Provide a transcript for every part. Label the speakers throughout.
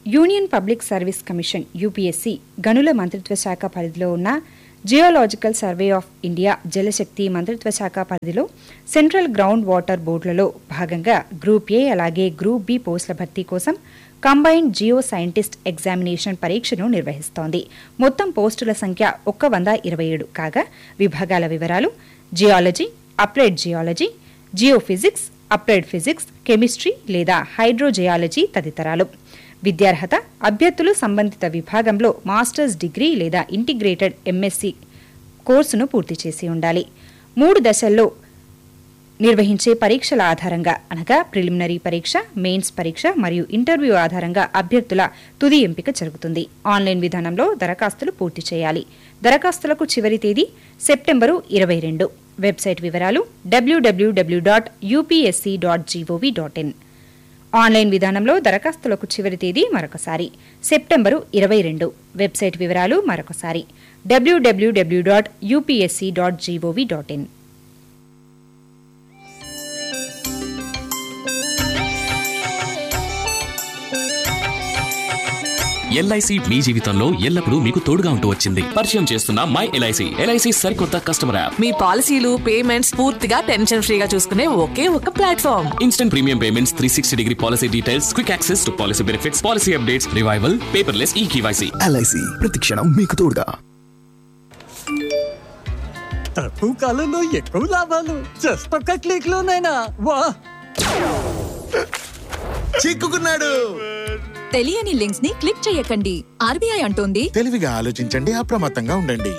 Speaker 1: union public service commission UPSC గనుల మంత్రిత్వ శాఖ పరిధిలో ఉన్న geological survey of India Jalshakti మంత్రిత్వ శాఖ పరిధిలో సెంట్రల్ గ్రౌండ్ వాటర్ బోర్డులలో భాగంగా గ్రూప్ ఏ అలాగే గ్రూప్ బి పోస్టుల భర్తీ కోసం కంబైన్డ్ జియో సైంటిస్ట్ ఎగ్జామినేషన్ పరీక్షను నిర్వహిస్తోంది మొత్తం పోస్టుల సంఖ్య ఒక్క వంద ఇరవై ఏడు కాగా విభాగాల వివరాలు geology applied geology geophysics applied physics chemistry లేదా హైడ్రోజియాలజీ తదితరాలు విద్యార్హత అభ్యర్థులు సంబంధిత విభాగంలో మాస్టర్స్ డిగ్రీ లేదా ఇంటిగ్రేటెడ్ ఎంఎస్సి కోర్సును పూర్తి చేసి ఉండాలి మూడు దశల్లో నిర్వహించే పరీక్షల ఆధారంగా అనగా ప్రిలిమినరీ పరీక్ష మెయిన్స్ పరీక్ష మరియు ఇంటర్వ్యూ ఆధారంగా అభ్యర్థుల తుది ఎంపిక జరుగుతుంది ఆన్లైన్ విధానంలో దరఖాస్తులు పూర్తి చేయాలి దరఖాస్తులకు చివరి తేదీ సెప్టెంబరు ఇరవై రెండు వెబ్సైట్ వివరాలు W W W dot UPSC dot gov dot in online విధానంలో దరఖాస్తులకు చివరి తేదీ మరొకసారి సెప్టెంబరు ఇరవై రెండు వెబ్సైట్ వివరాలు మరొకసారి W W W dot UPSC dot gov dot in
Speaker 2: LIC మీ జీవితంలో ఎల్లప్పుడూ మీకు తోడుగా ఉంటూ వచ్చింది పరిచయం చేస్తున్న మై ఎల్ఐసి ఎల్ఐసి సరికొత్త కస్టమర్ యాప్
Speaker 3: మీ పాలసీలు పేమెంట్స్ పూర్తిగా టెన్షన్ ఫ్రీగా చూసుకునే ఒకే ఒక platform
Speaker 2: instant premium payments three sixty degree policy details quick access to policy benefits policy updates revival paperless e KYC
Speaker 4: LIC ప్రతిక్షణం మీకు తోడుగా
Speaker 5: తక్కువ కాలంలో ఎక్కువ లాభాలు జస్ట్ ఒక్క క్లిక్ లోనైనా వా
Speaker 6: చిక్కుకున్నాడు
Speaker 7: తెలియని లింక్స్ ని క్లిక్ చేయకండి ఆర్బీఐ అంటోంది
Speaker 6: తెలివిగా ఆలోచించండి అప్రమత్తంగా ఉండండి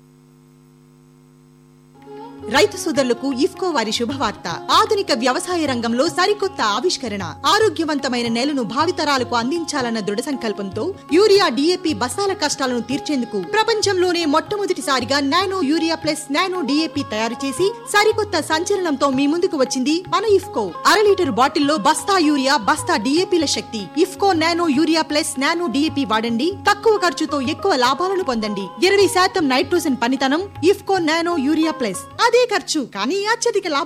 Speaker 8: రైతు సోదరులకు ఇఫ్కో వారి శుభవార్త ఆధునిక వ్యవసాయ రంగంలో సరికొత్త ఆవిష్కరణ ఆరోగ్యవంతమైన నేలను భావితరాలకు అందించాలన్న దృఢ సంకల్పంతో యూరియా డిఏపి బస్తాల కష్టాలను తీర్చేందుకు ప్రపంచంలోనే మొట్టమొదటిసారిగా nano urea plus nano DAP తయారు చేసి సరికొత్త సంచలనంతో మీ ముందుకు వచ్చింది మన ఇఫ్కో అర లీటర్ బాటిల్లో బస్తా యూరియా బస్తా డిఏపిల శక్తి IFFCO nano urea plus nano DAP వాడండి తక్కువ ఖర్చుతో ఎక్కువ లాభాలను పొందండి ఇరవై శాతం నైట్రోజన్ పనితనం ఇఫ్కో నానో యూరియా ప్లస్ అదే ఖర్చు కానీ అత్యధిక లాభం